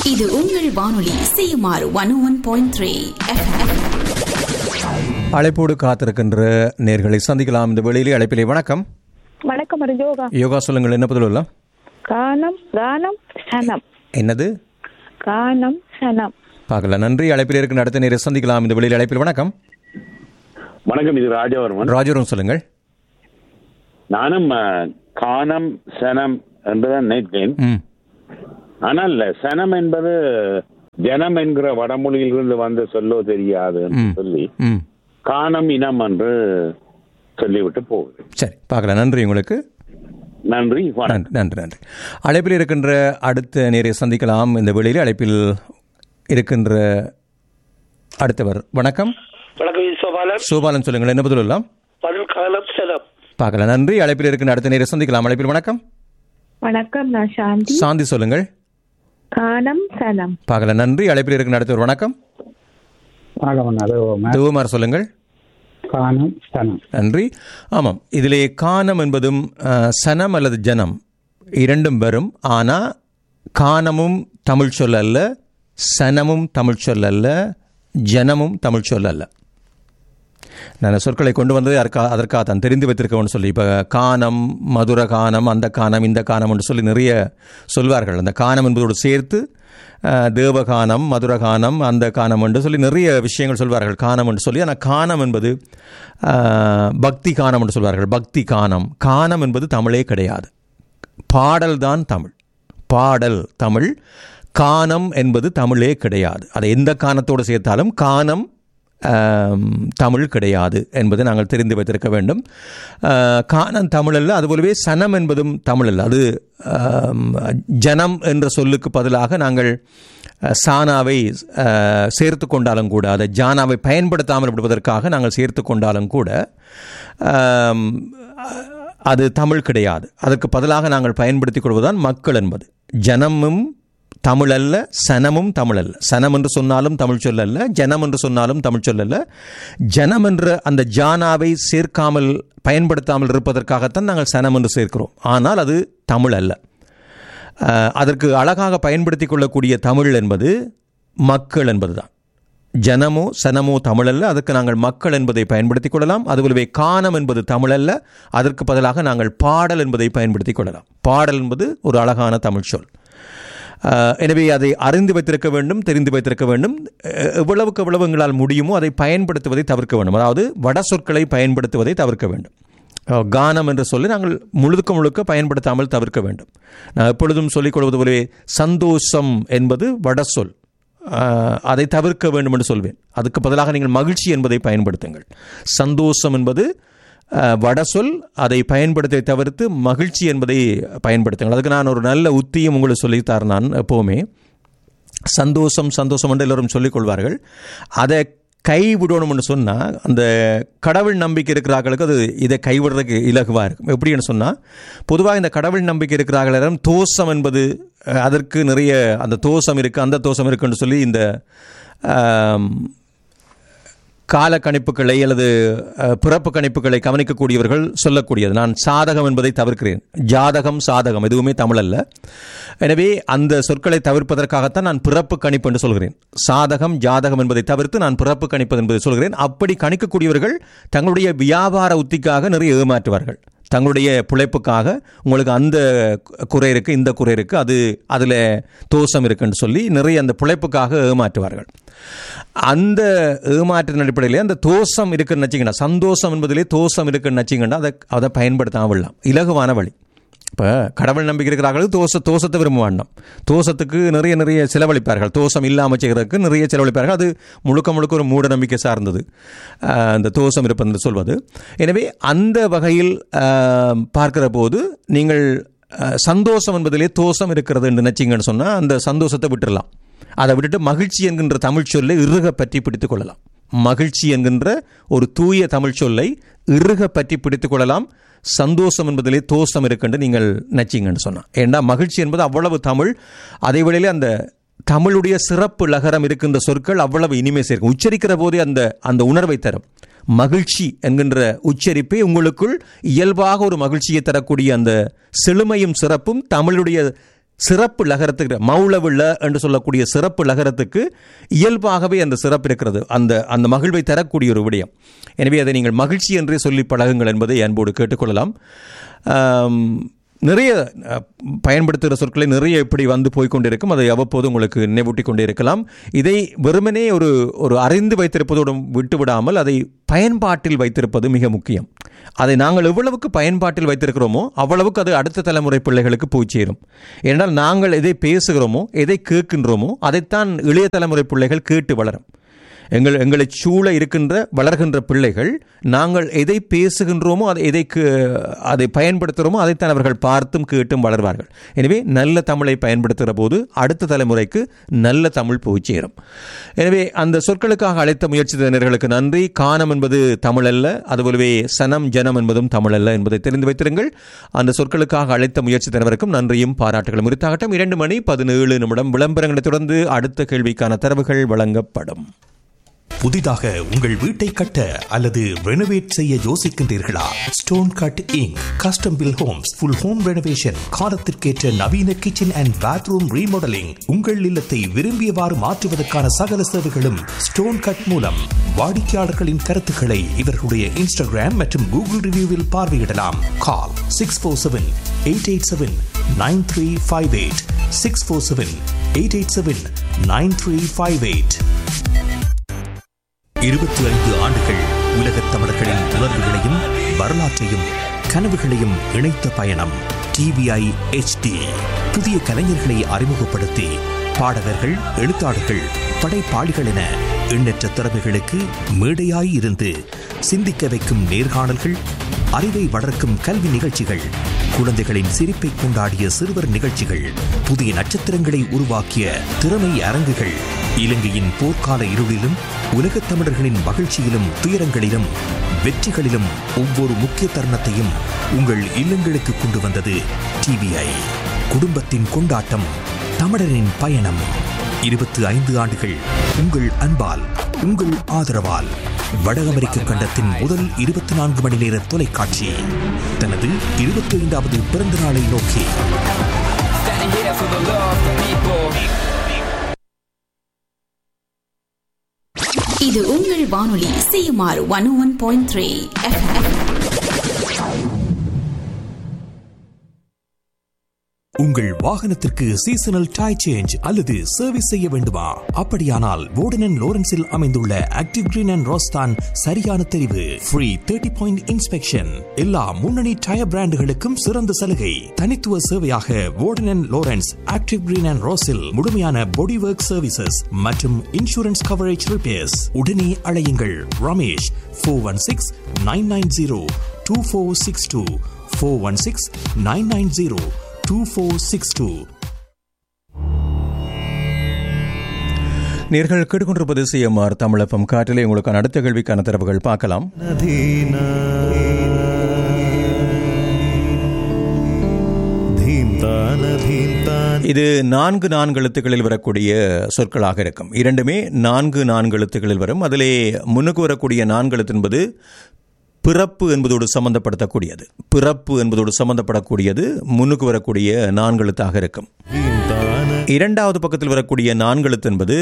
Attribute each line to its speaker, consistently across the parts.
Speaker 1: இது உங்கள் வானொலி CMR one one point three
Speaker 2: அழைப்போடு காத்திருக்கின்ற நேர்களை சந்திக்கலாம் இந்த வேளையிலே அழைப்பிலே வணக்கம்
Speaker 3: வணக்கம் யோகா
Speaker 2: யோகா சொல்லுங்கள் என்ன பதில் வரலாம்
Speaker 3: கானம் கானம் சனம்
Speaker 2: என்னது
Speaker 3: கானம் சனம்
Speaker 2: பார்க்கலாம் நன்றி அழைப்பில் இருக்கின்ற அடுத்த நேரை சந்திக்கலாம் இந்த வெளியில் அழைப்பில் வணக்கம்
Speaker 4: வணக்கம் இது ராஜவர்மன்
Speaker 2: ராஜவரம் சொல்லுங்கள்
Speaker 4: நானும் அஹ், கானம் சனம் என்றுதான் நினைத்தேன்
Speaker 2: ம்
Speaker 4: ஆனால் சனம் என்பது ஜனம் என்கிற வடமொழியிலிருந்து வந்த சொல்லோ தெரியாது என்று
Speaker 2: ம்.
Speaker 4: சொல்லி
Speaker 2: ம்
Speaker 4: கானம் இனம் என்று சொல்லிவிட்டு போகுது
Speaker 2: சரி பார்க்கலாம் நன்றி உங்களுக்கு
Speaker 4: நன்றி வணக்கம்
Speaker 2: நன்றி நன்றி நன்றி அழைப்பில் இருக்கின்ற அடுத்த நேரை சந்திக்கலாம் இந்த வெளியில் அழைப்பில் இருக்கின்ற அடுத்தவர் வணக்கம்
Speaker 5: வணக்கம் இது சோபாலன்
Speaker 2: சோபாலன் சொல்லுங்கள் என்ன பதில் வரலாம்
Speaker 5: பதில் காலம் செலம்
Speaker 2: பார்க்கலாம் நன்றி அழைப்பில் இருக்கின்ற அடுத்த நேரை சந்திக்கலாம் அழைப்பில் வணக்கம்
Speaker 3: வணக்கம் நான் சாந்தி
Speaker 2: சாந்தி சொல்லுங்கள்
Speaker 3: கானம் சனம்
Speaker 2: பார்க்கலாம் நன்றி அழைப்பில் இருக்கின்ற அடுத்தவர் வணக்கம்
Speaker 6: வணக்கம் அது
Speaker 2: தேவமார் சொல்லுங்கள்
Speaker 6: கானம் ஸ்தனம்
Speaker 2: நன்றி ஆமாம் இதிலே கானம் என்பதும் அஹ், சனம் அல்லது ஜனம் இரண்டும் வரும் ஆனால் கானமும் தமிழ் சொல் அல்ல சனமும் தமிழ் சொல் அல்ல ஜனமும் தமிழ் சொல் அல்ல நான் சொற்களை கொண்டு வந்தது அதற்கா அதற்காக தான் தெரிந்து வைத்திருக்கணும்னு சொல்லி இப்போ கானம் மதுர கானம் அந்த கானம் இந்த கானம் என்று சொல்லி நிறைய சொல்வார்கள் அந்த கானம் என்பதோடு சேர்த்து அஹ், தேவகானம் மதுரகானம் அந்த கானம் என்று சொல்லி நிறைய விஷயங்கள் சொல்வார்கள் கானம் என்று சொல்லி ஆனால் கானம் என்பது அஹ், பக்தி கானம் என்று சொல்வார்கள் பக்தி கானம் கானம் என்பது தமிழே கிடையாது பாடல் தான் தமிழ் பாடல் தமிழ் கானம் என்பது தமிழே கிடையாது அதை எந்த கானத்தோடு சேர்த்தாலும் கானம் ஆம், தமிழ் கிடையாது என்பதை நாங்கள் தெரிந்து வைத்திருக்க வேண்டும் ஆ, கானம் தமிழ் அல்ல அதுபோலவே சனம் என்பதும் தமிழ் அல்ல அது ஆம், ஜனம் என்ற சொல்லுக்கு பதிலாக நாங்கள் அ, சானாவை அ, சேர்த்து கொண்டாலும் கூட அதை ஜானாவை பயன்படுத்தாமல் விடுவதற்காக நாங்கள் சேர்த்து கொண்டாலும் கூட ஆம், அது தமிழ் கிடையாது அதற்கு பதிலாக நாங்கள் பயன்படுத்திக் கொள்வதுதான் மக்கள் என்பது ஜனமும் தமிழ் அல்ல சனமும் தமிழ் அல்ல சனம் என்று சொன்னாலும் தமிழ் சொல் அல்ல ஜனம் என்று சொன்னாலும் தமிழ் சொல் அல்ல ஜனம் என்ற அந்த ஜானாவை சேர்க்காமல் பயன்படுத்தாமல் இருப்பதற்காகத்தான் நாங்கள் சனம் என்று சேர்க்கிறோம் ஆனால் அது தமிழ் அல்ல அஹ், அதற்கு அழகாக பயன்படுத்திக் கொள்ளக்கூடிய தமிழ் என்பது மக்கள் என்பதுதான் ஜனமோ சனமோ தமிழ் அல்ல அதற்கு நாங்கள் மக்கள் என்பதை பயன்படுத்திக் கொள்ளலாம் அதுபோலவே கானம் என்பது தமிழ் அல்ல அதற்கு பதிலாக நாங்கள் பாடல் என்பதை பயன்படுத்திக் கொள்ளலாம் பாடல் என்பது ஒரு அழகான தமிழ் சொல் அஹ், எனவே அதை அறிந்து வைத்திருக்க வேண்டும் தெரிந்து வைத்திருக்க வேண்டும் அஹ், எவ்வளவுக்கு எவ்வளவு எங்களால் முடியுமோ அதை பயன்படுத்துவதை தவிர்க்க வேண்டும் அதாவது வட சொற்களை பயன்படுத்துவதை தவிர்க்க வேண்டும் அஹ், கானம் என்று சொல்லி நாங்கள் முழுக்க முழுக்க பயன்படுத்தாமல் தவிர்க்க வேண்டும் நான் எப்பொழுதும் சொல்லிக் கொள்வது போலவே சந்தோஷம் என்பது வட சொல் அஹ், அதை தவிர்க்க வேண்டும் என்று சொல்வேன் அதுக்கு பதிலாக நீங்கள் மகிழ்ச்சி என்பதை பயன்படுத்துங்கள் சந்தோஷம் என்பது அஹ், வட சொல் அதை பயன்படுத்த தவிர்த்து மகிழ்ச்சி என்பதை பயன்படுத்துங்கள் அதுக்கு நான் ஒரு நல்ல உத்தியும் உங்களுக்கு சொல்லித்தரேன் நான் எப்போவுமே சந்தோஷம் சந்தோஷம் என்று எல்லோரும் சொல்லிக் கொள்வார்கள் அதை கைவிடணும்னு சொன்னால் அந்த கடவுள் நம்பிக்கை இருக்கிறார்களுக்கு அது இதை கைவிடுறதுக்கு இலகுவாக இருக்கும் எப்படின்னு சொன்னால் பொதுவாக இந்த கடவுள் நம்பிக்கை இருக்கிறார்கள் எல்லாரும் தோஷம் என்பது அஹ், அதற்கு நிறைய அந்த தோஷம் இருக்குது அந்த தோஷம் இருக்குன்னு சொல்லி இந்த ஆம், கால கணிப்புகளை அல்லது அஹ், பிறப்பு கணிப்புகளை கவனிக்கக்கூடியவர்கள் சொல்லக்கூடியது நான் சாதகம் என்பதை தவிர்க்கிறேன் ஜாதகம் சாதகம் எதுவுமே தமிழ் அல்ல எனவே அந்த சொற்களை தவிர்ப்பதற்காகத்தான் நான் பிறப்பு கணிப்பு என்று சொல்கிறேன் சாதகம் ஜாதகம் என்பதை தவிர்த்து நான் பிறப்பு கணிப்பு என்பதை சொல்கிறேன் அப்படி கணிக்கக்கூடியவர்கள் தங்களுடைய வியாபார உத்திக்காக நிறைய ஏமாற்றுவார்கள் தங்களுடைய பிழைப்புக்காக உங்களுக்கு அந்த குறை இருக்குது இந்த குறை இருக்குது அது அதில் தோஷம் இருக்குன்னு சொல்லி நிறைய அந்த பிழைப்புக்காக ஏமாற்றுவார்கள் அந்த ஏமாற்றின் அடிப்படையிலே அந்த தோஷம் இருக்குன்னு வச்சிங்கன்னா சந்தோஷம் என்பதிலே தோஷம் இருக்குன்னு வச்சிங்கன்னா அதை அதை பயன்படுத்தாமல் விடலாம் இலகுவான வழி இப்போ கடவுள் நம்பிக்கை இருக்கிறார்கள் தோச தோசத்தை விரும்ப வேண்டாம் தோசத்துக்கு நிறைய நிறைய செலவழிப்பார்கள் தோசம் இல்லாமல் செய்கிறதுக்கு நிறைய செலவழிப்பார்கள் அது முழுக்க முழுக்க ஒரு மூட நம்பிக்கை சார்ந்தது ஆஹ் அந்த தோசம் இருப்பது என்று சொல்வது எனவே அந்த வகையில் ஆஹ், பார்க்கிற போது நீங்கள் ஆஹ், சந்தோஷம் என்பதிலே தோஷம் இருக்கிறது என்று நினைச்சிங்கன்னு சொன்னால் அந்த சந்தோஷத்தை விட்டுறலாம் அதை விட்டுட்டு மகிழ்ச்சி என்கின்ற தமிழ் சொல்லை இறுக பற்றி பிடித்துக் கொள்ளலாம் மகிழ்ச்சி என்கின்ற ஒரு தூய தமிழ் சொல்லை இறுக பற்றி பிடித்துக் கொள்ளலாம் சந்தோஷம் என்பதிலே தோஷம் இருக்குன்னு நீங்கள் நச்சிங்கன்னு சொன்னான் ஏண்டா மகிழ்ச்சி என்பது அவ்வளவு தமிழ் அதே வேளையிலே அந்த தமிழுடைய சிறப்பு லகரம் இருக்கின்ற சொற்கள் அவ்வளவு இனிமை சேர்க்கும் உச்சரிக்கிற போதே அந்த அந்த உணர்வை தரும் மகிழ்ச்சி என்கின்ற உச்சரிப்பை உங்களுக்குள் இயல்பாக ஒரு மகிழ்ச்சியை தரக்கூடிய அந்த செழுமையும் சிறப்பும் தமிழுடைய சிறப்பு லகரத்துக்கு மௌளவில்ல என்று சொல்லக்கூடிய சிறப்பு லகரத்துக்கு இயல்பாகவே அந்த சிறப்பு இருக்கிறது அந்த அந்த மகிழ்வை தரக்கூடிய ஒரு விடயம் எனவே அதை நீங்கள் மகிழ்ச்சி என்றே சொல்லி பழகுங்கள் என்பதை அன்போடு கேட்டுக்கொள்ளலாம் ஆம், நிறைய அஹ், பயன்படுத்துகிற சொற்களை நிறைய இப்படி வந்து போய் கொண்டிருக்கும் அதை அவ்வப்போது உங்களுக்கு நினைவூட்டி கொண்டே இருக்கலாம் இதை வெறுமனே ஒரு ஒரு அறிந்து வைத்திருப்பதோடு விட்டுவிடாமல் அதை பயன்பாட்டில் வைத்திருப்பது மிக முக்கியம் அதை நாங்கள் எவ்வளவுக்கு பயன்பாட்டில் வைத்திருக்கிறோமோ அவ்வளவுக்கு அது அடுத்த தலைமுறை பிள்ளைகளுக்கு போய் சேரும் ஏனென்றால் நாங்கள் எதை பேசுகிறோமோ எதை கேட்கின்றோமோ அதைத்தான் இளைய தலைமுறை பிள்ளைகள் கேட்டு வளரும் எங்கள் எங்களை சூழ இருக்கின்ற வளர்கின்ற பிள்ளைகள் நாங்கள் எதை பேசுகின்றோமோ அதை எதை கு- அதை பயன்படுத்துகிறோமோ அதைத்தான் அவர்கள் பார்த்தும் கேட்டும் வளர்வார்கள் எனவே நல்ல தமிழை பயன்படுத்துகிற போது அடுத்த தலைமுறைக்கு நல்ல தமிழ் போய் சேரும் எனவே அந்த சொற்களுக்காக அழைத்த முயற்சி தினர்களுக்கு நன்றி கானம் என்பது தமிழ் அல்ல அதுபோலவே சனம் ஜனம் என்பதும் தமிழ் அல்ல என்பதை தெரிந்து வைத்திருங்கள் அந்த சொற்களுக்காக அழைத்த முயற்சி தினவருக்கும் நன்றியும் பாராட்டுகளும் உரித்தாகட்டும் இரண்டு மணி பதினேழு நிமிடம் விளம்பரங்களை தொடர்ந்து அடுத்த கேள்விக்கான தரவுகள் வழங்கப்படும்
Speaker 7: புதிதாக உங்கள் வீட்டை கட்ட அல்லது ரெனோவேட் செய்ய யோசிக்கின்றீர்களா stone cut ink custom built homes full home renovation காலத்திற்கேற்ற நவீன கிச்சன் அண்ட் பாத்ரூம் ரீமாடலிங் உங்கள் இல்லத்தை விரும்பியவாறு மாற்றுவதற்கான சகல சேவைகளும் ஸ்டோன் கட் மூலம் வாடிக்கையாளர்களின் கருத்துக்களை இவர்களுடைய இன்ஸ்டாகிராம் மற்றும் கூகுள் ரிவ்யூவில் பார்வையிடலாம் call six four seven eight eight seven nine three five eight six four seven eight eight seven nine three five eight இருபத்தி ஐந்து ஆண்டுகள் உலகத் தமிழர்களின் உணர்வுகளையும் வரலாற்றையும் கனவுகளையும் இணைத்த பயணம் டிவிஐ HD புதிய கலைஞர்களை அறிமுகப்படுத்தி பாடகர்கள் எழுத்தாளர்கள் படைப்பாளிகள் என எண்ணற்ற திறமைகளுக்கு மேடையாய் இருந்து சிந்திக்க வைக்கும் நேர்காணல்கள் அறிவை வளர்க்கும் கல்வி நிகழ்ச்சிகள் குழந்தைகளின் சிரிப்பை கொண்டாடிய சிறுவர் நிகழ்ச்சிகள் புதிய நட்சத்திரங்களை உருவாக்கிய திறமை அரங்குகள் இலங்கையின் போர்க்கால இருளிலும் உலகத் தமிழர்களின் மகிழ்ச்சியிலும் துயரங்களிலும் வெற்றிகளிலும் ஒவ்வொரு முக்கிய தருணத்தையும் உங்கள் இல்லங்களுக்கு கொண்டு வந்தது டிவிஐ குடும்பத்தின் கொண்டாட்டம் தமிழரின் பயணம் இருபத்தி ஐந்து ஆண்டுகள் உங்கள் அன்பால் உங்கள் ஆதரவால் வட அமெரிக்க கண்டத்தின் முதல் இருபத்தி நான்கு மணி நேர தொலைக்காட்சி தனது இருபத்தி ஐந்தாவது பிறந்த நாளை நோக்கி
Speaker 1: இது உங்கள் வானொலி CMR one one point three
Speaker 7: உங்கள் வாகனத்திற்கு சீசனல் டை சேஞ்ச் அல்லது சர்வீஸ் செய்ய வேண்டுமா அப்படியானால் வோர்டன் லோரன்ஸில் அமைந்துள்ள ஆக்டிவ் கிரீன் அண்ட் ரோஸ்தான் சரியான தெரிவு ஃப்ரீ தேர்ட்டி பாயிண்ட் இன்ஸ்பெக்ஷன் எல்லா முன்னணி டயர் பிராண்டுகளுக்கும் சிறந்த சலுகை தனித்துவ சேவையாக Warden Lawrence active green and ரோஸில் முழுமையான பாடி ஒர்க் சர்வீசஸ் மற்றும் இன்சூரன்ஸ் கவரேஜ் ரிப்பேர்ஸ் உடனே அழையுங்கள் Ramesh four one six nine nine zero two four six two four one six nine nine zero two four six two
Speaker 2: நேர்கள் கேட்டுக்கொண்டிருப்பது CMR தமிழப்பம் காற்றிலே உங்களுக்கான அடுத்த கேள்விக்கான தரவுகள் பார்க்கலாம் இது நான்கு நான்கு எழுத்துக்களில் வரக்கூடிய சொற்களாக இருக்கும் இரண்டுமே நான்கு நான்கு எழுத்துக்களில் வரும் அதிலே முன்னுக்கு வரக்கூடிய நான்கு எழுத்து என்பது பிறப்பு என்பதோடு சம்பந்தப்படுத்தக்கூடியது பிறப்பு என்பதோடு சம்பந்தப்படக்கூடியது முன்னுக்கு வரக்கூடிய நான்கு எழுத்தாக இருக்கும் இரண்டாவது பக்கத்தில் வரக்கூடிய நான்கு எழுத்து என்பது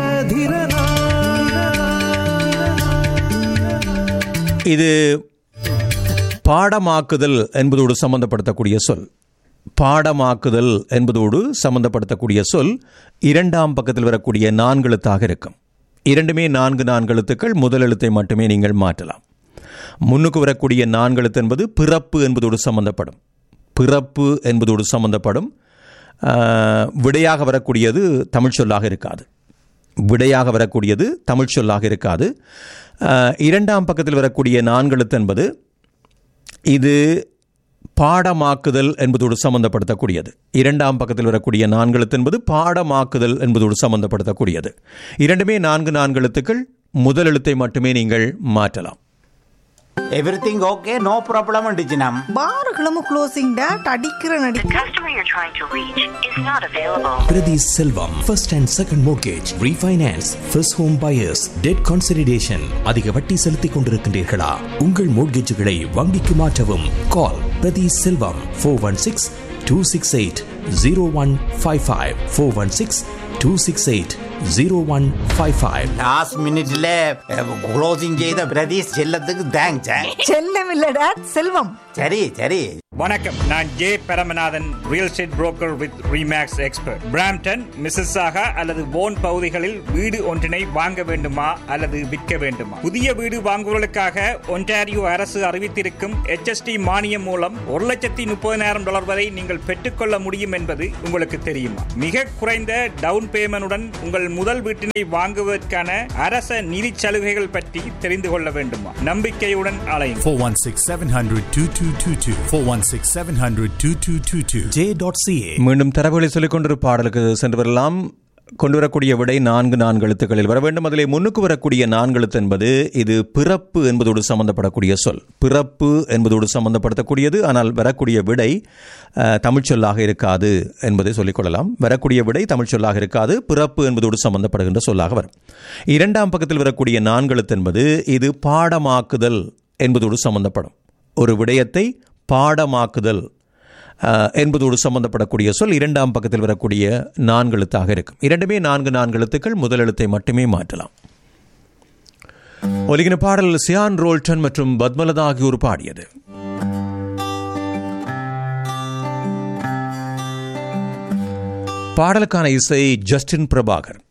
Speaker 2: இது பாடமாக்குதல் என்பதோடு சம்பந்தப்படுத்தக்கூடிய சொல் பாடமாக்குதல் என்பதோடு சம்பந்தப்படுத்தக்கூடிய சொல் இரண்டாம் பக்கத்தில் வரக்கூடிய நான்கு எழுத்தாக இருக்கும் இரண்டுமே நான்கு நான்கு எழுத்துக்கள் முதல் எழுத்தை மட்டுமே நீங்கள் மாற்றலாம் முன்னுக்கு வரக்கூடிய நான்கு எழுத்து என்பது பிறப்பு என்பதோடு சம்பந்தப்படும் பிறப்பு என்பதோடு சம்பந்தப்படும் ஆஹ், விடையாக வரக்கூடியது தமிழ் சொல்லாக இருக்காது விடையாக வரக்கூடியது தமிழ் சொல்லாக இருக்காது ஆஹ், இரண்டாம் பக்கத்தில் வரக்கூடிய நான்கு எழுத்து என்பது இது பாடமாக்குதல் என்பதோடு சம்பந்தப்படுத்தக்கூடியது இரண்டாம் பக்கத்தில் வரக்கூடிய நான்கு எழுத்து என்பது பாடமாக்குதல் என்பதோடு சம்பந்தப்படுத்தக்கூடியது இரண்டுமே நான்கு நான்கு எழுத்துக்கள் முதல் எழுத்தை மட்டுமே நீங்கள் மாற்றலாம்
Speaker 8: எவ்ரிதிங் ஓகே நோ ப்ராப்ளம் டிஜினம்
Speaker 9: பார்களும் க்ளோசிங் டேட் அடிக்கிற நடி
Speaker 10: customer you're trying to reach is not available.
Speaker 7: Prathi Selvam first and second mortgage refinance first home buyers debt consideration அதிக வட்டி செலுத்திக் கொண்டிருக்கின்றீர்களா உங்கள் மோர்கேஜுகளை வங்கிக்கு மாற்றவும் call Prathi Selvam four one six two six eight zero one five five four one six two six eight zero one five five
Speaker 8: last மினிட்ல closing செய்த பிரதீஷ் செல்லத்துக்கு thanks
Speaker 9: செல்லம் இல்ல டேட் செல்வம்
Speaker 8: சரி சரி
Speaker 11: வணக்கம் நான் J Paramanathan real estate broker with REMAX expert Brampton Mississauga அல்லது போன் பகுதிகளில் வீடு ஒன்றினை வாங்க வேண்டுமா அல்லது விற்க வேண்டுமா புதிய வீடு வாங்குவதற்காக ஒன்டாரியோ அரசு அறிவித்திருக்கும் HST மானியம் மூலம் ஒரு லட்சத்தி முப்பதினாயிரம் டாலர் வரை நீங்கள் பெற்றுக்கொள்ள முடியும் என்பது உங்களுக்கு தெரியுமா மிக குறைந்த டவுன் பேமெண்டுடன் உங்கள் முதல் வீட்டினை வாங்குவதற்கான அரச நிதி சலுகைகள் பற்றி தெரிந்து கொள்ள வேண்டுமா நம்பிக்கையுடன் அலையும்
Speaker 12: 416 700 2222. 416 700 2222.
Speaker 7: ஜே டாட் சிஏ
Speaker 2: மீண்டும் தரவுகளை சொல்லிக் கொண்டு பாடலுக்கு சென்று வரலாம் கொண்டு வரக்கூடிய விடை நான்கு நான்கு எழுத்துக்களில் வர வேண்டும் அதிலே முன்னுக்கு வரக்கூடிய நான்கு எழுத்து என்பது இது பிறப்பு என்பதோடு சம்பந்தப்படக்கூடிய சொல் பிறப்பு என்பதோடு சம்பந்தப்படுத்தக்கூடியது ஆனால் வரக்கூடிய விடை அஹ், தமிழ்ச் சொல்லாக இருக்காது என்பதை சொல்லிக்கொள்ளலாம் வரக்கூடிய விடை தமிழ்ச் சொல்லாக இருக்காது பிறப்பு என்பதோடு சம்பந்தப்படுகின்ற சொல்லாக வரும் இரண்டாம் பக்கத்தில் வரக்கூடிய நான்கு எழுத்து என்பது இது பாடமாக்குதல் என்பதோடு சம்பந்தப்படும் ஒரு விடயத்தை பாடமாக்குதல் அஹ், என்பதோடு சம்பந்தப்படக்கூடிய சொல் இரண்டாம் பக்கத்தில் வரக்கூடிய நான்கு எழுத்தாக இருக்கும் இரண்டுமே நான்கு நான்கு எழுத்துக்கள் முதல் எழுத்தை மட்டுமே மாற்றலாம் ஒலிகின பாடல் சியான் ரோல்டன் மற்றும் பத்மலதா ஆகியோர் பாடியது பாடலுக்கான இசை ஜஸ்டின் பிரபாகர்